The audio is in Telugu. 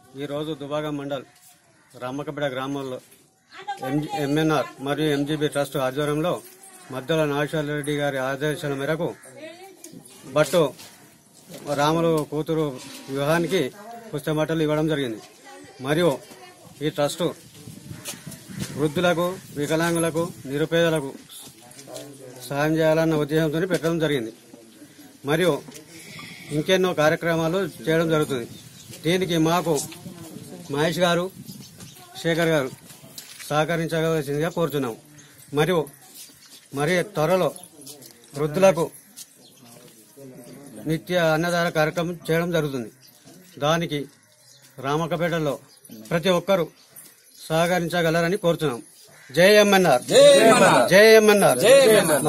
ఈరోజు దుబాగం మండల్ రామకపేట గ్రామంలో ఎం- ఎంఎన్ఆర్ మరియు ఎంజీబీ ట్రస్ట్ ఆధ్వర్యంలో మద్దెల నాగేశ్వర రెడ్డి గారి ఆదేశాల మేరకు బట్టు రాములు కూతురు వివాహానికి పుస్తబట్టలు ఇవ్వడం జరిగింది మరియు ఈ ట్రస్టు వృద్ధులకు వికలాంగులకు నిరుపేదలకు సహాయం చేయాలన్న ఉద్దేశంతో పెట్టడం జరిగింది మరియు ఇంకెన్నో కార్యక్రమాలు చేయడం జరుగుతుంది దీనికి మాకు మహేష్ గారు శేఖర్ గారు సహకరించవలసిందిగా కోరుతున్నాం మరియు మరి త్వరలో వృద్ధులకు నిత్య అన్నదాన కార్యక్రమం చేయడం జరుగుతుంది దానికి రామకపేటలో ప్రతి ఒక్కరూ సహకరించగలరని కోరుతున్నాం జై ఎంఎన్ఆర్ జై ఎంఎన్ఆర్